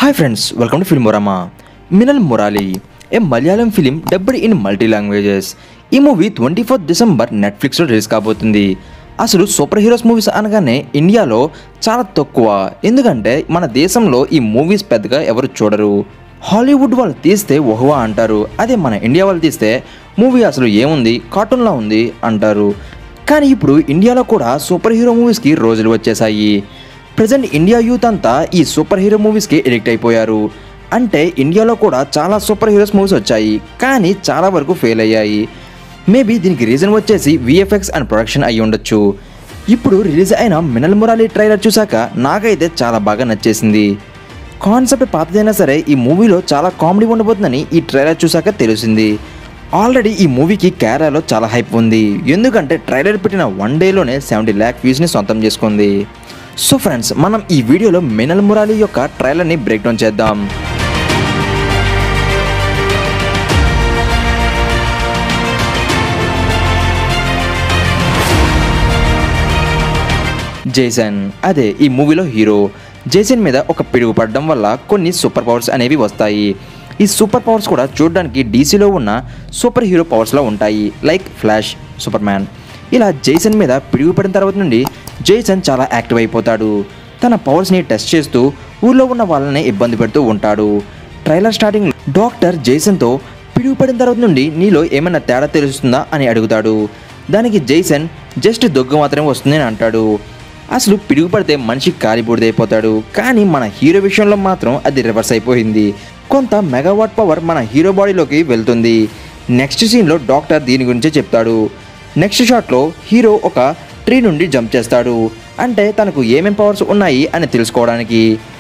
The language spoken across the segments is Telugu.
hi friends welcome to Filmorama Minnal Murali a Malayalam film dubbed in multi languages ఈ మూవీ ట్వంటీ ఫోర్త్ డిసెంబర్ నెట్ఫ్లిక్స్లో రిలీజ్ కాబోతుంది అసలు సూపర్ హీరోస్ మూవీస్ అనగానే ఇండియాలో చాలా తక్కువ ఎందుకంటే మన దేశంలో ఈ మూవీస్ పెద్దగా ఎవరు చూడరు హాలీవుడ్ వాళ్ళు తీస్తే ఓహ్వా అంటారు అదే మన ఇండియా వాళ్ళు తీస్తే మూవీ అసలు ఏముంది కార్టూన్లా ఉంది అంటారు కానీ ఇప్పుడు ఇండియాలో కూడా సూపర్ హీరో మూవీస్కి రోజులు వచ్చేసాయి ప్రజెంట్ ఇండియా యూత్ అంతా ఈ సూపర్ హీరో మూవీస్కి ఎడిక్ట్ అయిపోయారు అంటే ఇండియాలో కూడా చాలా సూపర్ హీరోస్ మూవీస్ వచ్చాయి కానీ చాలా వరకు ఫెయిల్ అయ్యాయి మేబీ దీనికి రీజన్ వచ్చేసి విఎఫ్ఎక్స్ అండ్ ప్రొడక్షన్ అయి ఉండొచ్చు ఇప్పుడు రిలీజ్ అయిన మినల్ మురాలి ట్రైలర్ చూసాక నాకైతే చాలా బాగా నచ్చేసింది కాన్సెప్ట్ పాతదైనా సరే ఈ మూవీలో చాలా కామెడీ ఉండబోతుందని ఈ ట్రైలర్ చూసాక తెలిసింది ఆల్రెడీ ఈ మూవీకి కేరళలో చాలా హైప్ ఉంది ఎందుకంటే ట్రైలర్ పెట్టిన వన్ డేలోనే సెవెంటీ ల్యాక్ వ్యూస్ని సొంతం చేసుకుంది సో ఫ్రెండ్స్ మనం ఈ వీడియోలో మినల్ మురాలి యొక్క ట్రైలర్ని బ్రేక్ డౌన్ చేద్దాం జేసన్ అదే ఈ మూవీలో హీరో జేసన్ మీద ఒక పిడుగు పడడం వల్ల కొన్ని సూపర్ పవర్స్ అనేవి వస్తాయి ఈ సూపర్ పవర్స్ కూడా చూడడానికి డీసీలో ఉన్న సూపర్ హీరో పవర్స్లో ఉంటాయి లైక్ ఫ్లాష్ సూపర్ మ్యాన్ ఇలా జేసన్ మీద పిడుగు పడిన తర్వాత నుండి జేసన్ చాలా యాక్టివ్ అయిపోతాడు తన పవర్స్ని టెస్ట్ చేస్తూ ఊళ్ళో ఉన్న వాళ్ళని ఇబ్బంది పెడుతూ ఉంటాడు ట్రైలర్ స్టార్టింగ్ డాక్టర్ జేసన్తో పిడుగు పడిన తర్వాత నుండి నీలో ఏమైనా తేడా తెలుస్తుందా అని అడుగుతాడు దానికి జేసన్ జస్ట్ దొగ్గు మాత్రమే వస్తుందని అంటాడు అసలు పిడుగు పడితే మనిషి కాలిబూడిదైపోతాడు కానీ మన హీరో విషయంలో మాత్రం అది రివర్స్ అయిపోయింది కొంత మెగావాట్ పవర్ మన హీరో బాడీలోకి వెళ్తుంది నెక్స్ట్ సీన్లో డాక్టర్ దీని గురించే చెప్తాడు నెక్స్ట్ షాట్లో హీరో ఒక ట్రీ నుండి జంప్ చేస్తాడు అంటే తనకు ఏమేం పవర్స్ ఉన్నాయి అని తెలుసుకోవడానికి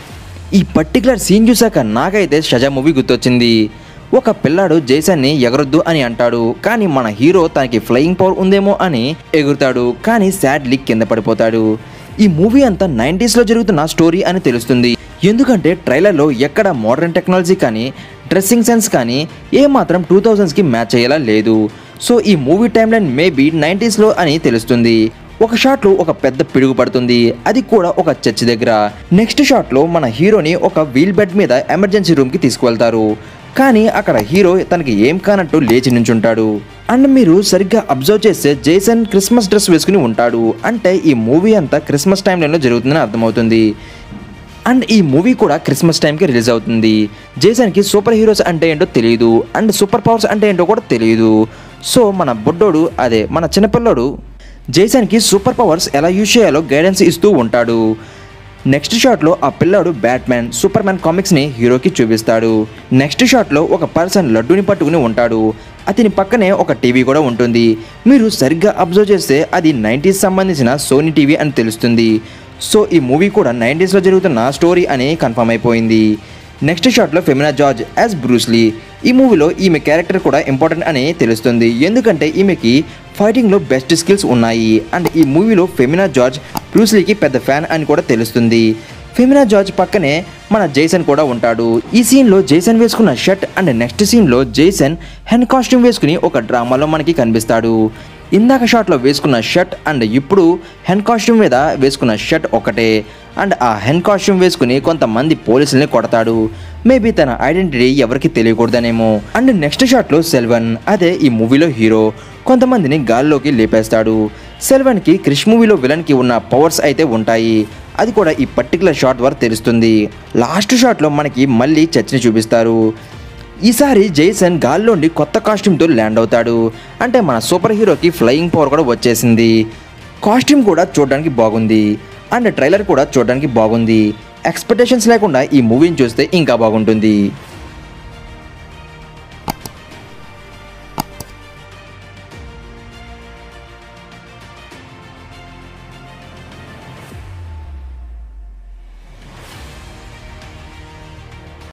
ఈ పర్టికులర్ సీన్ చూసాక నాకైతే షజా మూవీ గుర్తొచ్చింది ఒక పిల్లాడు జేసన్ని ఎగరొద్దు అని అంటాడు కానీ మన హీరో తనకి ఫ్లయింగ్ పవర్ ఉందేమో అని ఎగురుతాడు కానీ సాడ్లీ కింద పడిపోతాడు ఈ మూవీ అంతా నైంటీస్లో జరుగుతున్న స్టోరీ అని తెలుస్తుంది ఎందుకంటే ట్రైలర్లో ఎక్కడ మోడర్న్ టెక్నాలజీ కానీ డ్రెస్సింగ్ సెన్స్ కానీ ఏమాత్రం టూ థౌజండ్స్కి మ్యాచ్ అయ్యేలా లేదు సో ఈ మూవీ టైమ్ లైన్ మేబీ నైంటీస్లో అని తెలుస్తుంది ఒక షాట్లో ఒక పెద్ద పిడుగు పడుతుంది అది కూడా ఒక చర్చ్ దగ్గర నెక్స్ట్ షాట్లో మన హీరోని ఒక వీల్ బెడ్ మీద ఎమర్జెన్సీ రూమ్కి తీసుకువెళ్తారు కానీ అక్కడ హీరో తనకి ఏం కానట్టు లేచి నుంచుంటాడు అండ్ మీరు సరిగ్గా అబ్జర్వ్ చేస్తే జేసన్ క్రిస్మస్ డ్రెస్ వేసుకుని ఉంటాడు అంటే ఈ మూవీ అంతా క్రిస్మస్ టైంలో జరుగుతుందని అర్థమవుతుంది అండ్ ఈ మూవీ కూడా క్రిస్మస్ టైంకి రిలీజ్ అవుతుంది జేసన్కి సూపర్ హీరోస్ అంటే ఏంటో తెలియదు అండ్ సూపర్ పవర్స్ అంటే ఏంటో కూడా తెలియదు సో మన బొడ్డోడు అదే మన చిన్నపిల్లోడు జేసన్కి సూపర్ పవర్స్ ఎలా యూజ్ చేయాలో గైడెన్స్ ఇస్తూ ఉంటాడు నెక్స్ట్ షాట్లో ఆ పిల్లాడు బ్యాట్మ్యాన్ సూపర్ మ్యాన్ కామిక్స్ని హీరోకి చూపిస్తాడు నెక్స్ట్ షాట్లో ఒక పర్సన్ లడ్డూని పట్టుకుని ఉంటాడు అతని పక్కనే ఒక టీవీ కూడా ఉంటుంది మీరు సరిగ్గా అబ్జర్వ్ చేస్తే అది నైంటీస్ సంబంధించిన సోనీ టీవీ అని తెలుస్తుంది సో ఈ మూవీ కూడా నైంటీస్లో జరుగుతున్న స్టోరీ అని కన్ఫర్మ్ అయిపోయింది నెక్స్ట్ షాట్లో ఫెమినా జార్జ్ యాజ్ బ్రూస్లీ ఈ మూవీలో ఈమె క్యారెక్టర్ కూడా ఇంపార్టెంట్ అని తెలుస్తుంది ఎందుకంటే ఈమెకి ఫైటింగ్లో బెస్ట్ స్కిల్స్ ఉన్నాయి అండ్ ఈ మూవీలో ఫెమినా జార్జ్ బ్రూస్లీకి పెద్ద ఫ్యాన్ అని కూడా తెలుస్తుంది ఫెమినా జార్జ్ పక్కనే మన జేసన్ కూడా ఉంటాడు ఈ సీన్లో జేసన్ వేసుకున్న షర్ట్ అండ్ నెక్స్ట్ సీన్లో జేసన్ హెన్ కాస్ట్యూమ్ వేసుకుని ఒక డ్రామాలో మనకి కనిపిస్తాడు ఇందాక షాట్లో వేసుకున్న షర్ట్ అండ్ ఇప్పుడు హెన్ కాస్ట్యూమ్ మీద వేసుకున్న షర్ట్ ఒకటే అండ్ ఆ హెన్ కాస్ట్యూమ్ వేసుకుని కొంతమంది పోలీసుల్ని కొడతాడు మేబీ తన ఐడెంటిటీ ఎవరికి తెలియకూడదనేమో అండ్ నెక్స్ట్ షాట్లో సెల్వన్ అదే ఈ మూవీలో హీరో కొంతమందిని గాల్లోకి లేపేస్తాడు సెల్వన్కి క్రిష్ మూవీలో విలన్కి ఉన్న పవర్స్ అయితే ఉంటాయి అది కూడా ఈ పర్టికులర్ షాట్ ద్వారా తెలుస్తుంది లాస్ట్ షాట్లో మనకి మళ్ళీ చర్చని చూపిస్తారు ఈసారి జైసన్ గాల్లోండి కొత్త కాస్ట్యూమ్తో ల్యాండ్ అవుతాడు అంటే మన సూపర్ హీరోకి ఫ్లయింగ్ పవర్ కూడా వచ్చేసింది కాస్ట్యూమ్ కూడా చూడడానికి బాగుంది అండ్ ట్రైలర్ కూడా చూడడానికి బాగుంది ఎక్స్పెక్టేషన్స్ లేకుండా ఈ మూవీని చూస్తే ఇంకా బాగుంటుంది